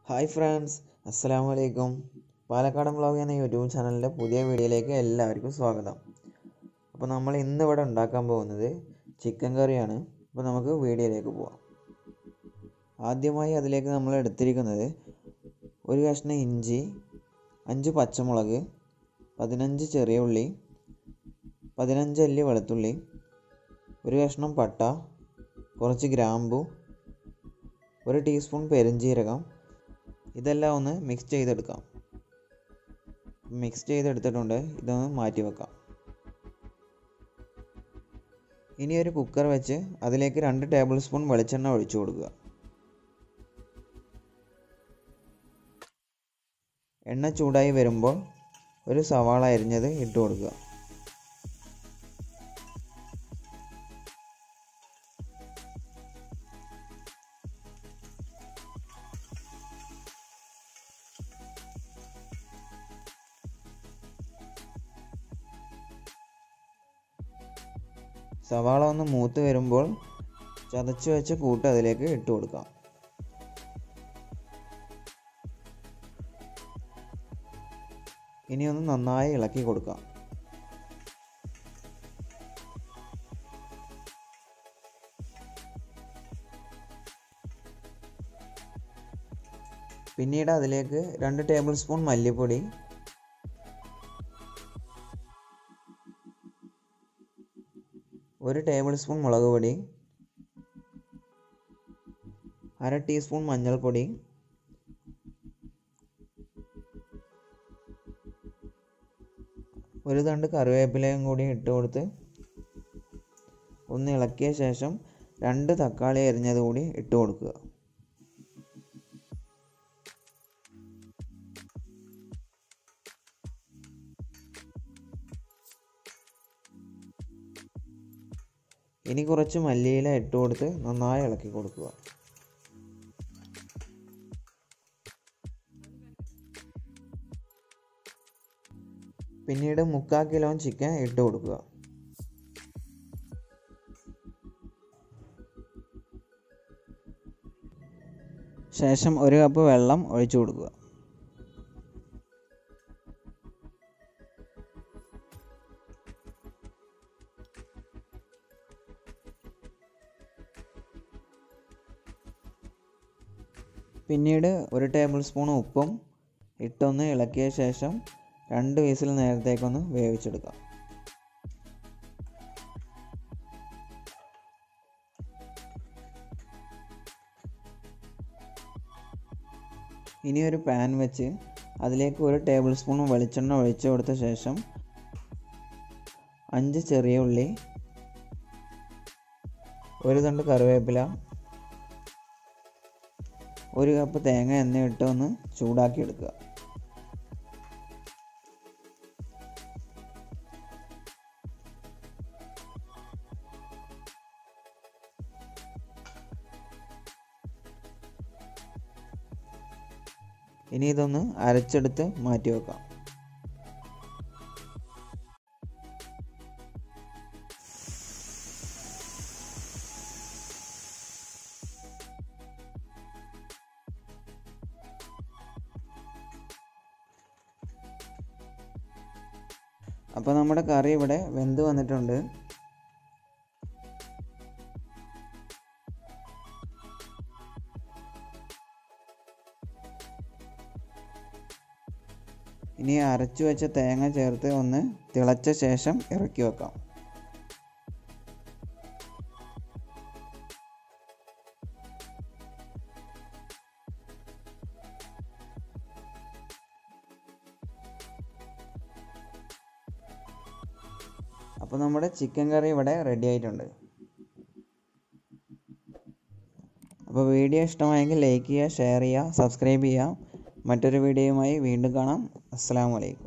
hi friends അസ്സലാമു അലൈക്കും പാലക്കാടൻ വ്ളോഗ് എന്ന യൂട്യൂബ് ചാനലിൻ്റെ പുതിയ വീഡിയോയിലേക്ക് എല്ലാവർക്കും സ്വാഗതം അപ്പോൾ നമ്മൾ ഇന്ന് ഇവിടെ ഉണ്ടാക്കാൻ പോകുന്നത് ചിക്കൻ കറിയാണ് അപ്പോൾ നമുക്ക് വീഡിയോയിലേക്ക് പോവാം ആദ്യമായി അതിലേക്ക് നമ്മൾ എടുത്തിരിക്കുന്നത് ഒരു കഷ്ണം ഇഞ്ചി അഞ്ച് പച്ചമുളക് പതിനഞ്ച് ചെറിയ ഉള്ളി പതിനഞ്ച് അല്ലി വെളുത്തുള്ളി ഒരു കഷ്ണം പട്ട കുറച്ച് ഗ്രാമ്പു ഒരു ടീസ്പൂൺ പെരുംജീരകം ഇതെല്ലാം ഒന്ന് മിക്സ് ചെയ്തെടുക്കാം മിക്സ് ചെയ്തെടുത്തിട്ടുണ്ട് ഇതൊന്ന് മാറ്റി വെക്കാം ഇനി ഒരു കുക്കർ വെച്ച് അതിലേക്ക് രണ്ട് ടേബിൾ സ്പൂൺ വെളിച്ചെണ്ണ ഒഴിച്ചു കൊടുക്കുക എണ്ണ ചൂടായി വരുമ്പോൾ ഒരു സവാള അരിഞ്ഞത് ഇട്ട് കൊടുക്കുക സവാള ഒന്ന് മൂത്ത് വരുമ്പോൾ ചതച്ച് വെച്ച കൂട്ട് അതിലേക്ക് ഇട്ട് കൊടുക്കാം ഇനി ഒന്ന് നന്നായി ഇളക്കി കൊടുക്കാം പിന്നീട് അതിലേക്ക് രണ്ട് ടേബിൾ സ്പൂൺ മല്ലിപ്പൊടി ഒരു ടേബിൾ സ്പൂൺ മുളക് പൊടി അര ടീസ്പൂൺ മഞ്ഞൾപ്പൊടി ഒരു തണ്ട് കറിവേപ്പിലയും കൂടി ഇട്ട് കൊടുത്ത് ഒന്ന് ഇളക്കിയ ശേഷം രണ്ട് തക്കാളി അരിഞ്ഞത് കൂടി ഇട്ട് കൊടുക്കുക ഇനി കുറച്ച് മല്ലിയില ഇട്ട് കൊടുത്ത് നന്നായി ഇളക്കി കൊടുക്കുക പിന്നീട് മുക്കാൽ കിലോ ചിക്കൻ ഇട്ട് കൊടുക്കുക ശേഷം ഒരു കപ്പ് വെള്ളം ഒഴിച്ചു കൊടുക്കുക പിന്നീട് ഒരു ടേബിൾ സ്പൂൺ ഉപ്പും ഇട്ടൊന്ന് ഇളക്കിയ ശേഷം രണ്ട് വീസിൽ നേരത്തേക്കൊന്ന് വേവിച്ചെടുക്കാം ഇനി ഒരു പാൻ വെച്ച് അതിലേക്ക് ഒരു ടേബിൾ സ്പൂൺ വെളിച്ചെണ്ണ ഒഴിച്ചു കൊടുത്ത ശേഷം അഞ്ച് ചെറിയ ഉള്ളി ഒരു തണ്ട് കറിവേപ്പില ഒരു കപ്പ് തേങ്ങ എണ്ണ ഇട്ട് ഒന്ന് ചൂടാക്കി എടുക്കുക ഇനി ഇതൊന്ന് അരച്ചെടുത്ത് മാറ്റി വെക്കാം അപ്പോൾ നമ്മുടെ കറി ഇവിടെ വെന്ത് വന്നിട്ടുണ്ട് ഇനി അരച്ചു വെച്ച തേങ്ങ ചേർത്ത് ഒന്ന് തിളച്ച ശേഷം ഇറക്കി വെക്കാം അപ്പോൾ നമ്മുടെ ചിക്കൻ കറി ഇവിടെ റെഡി ആയിട്ടുണ്ട് അപ്പോൾ വീഡിയോ ഇഷ്ടമായെങ്കിൽ ലൈക്ക് ചെയ്യുക ഷെയർ ചെയ്യുക സബ്സ്ക്രൈബ് ചെയ്യുക മറ്റൊരു വീഡിയോയുമായി വീണ്ടും കാണാം അസ്സാം വലൈക്കും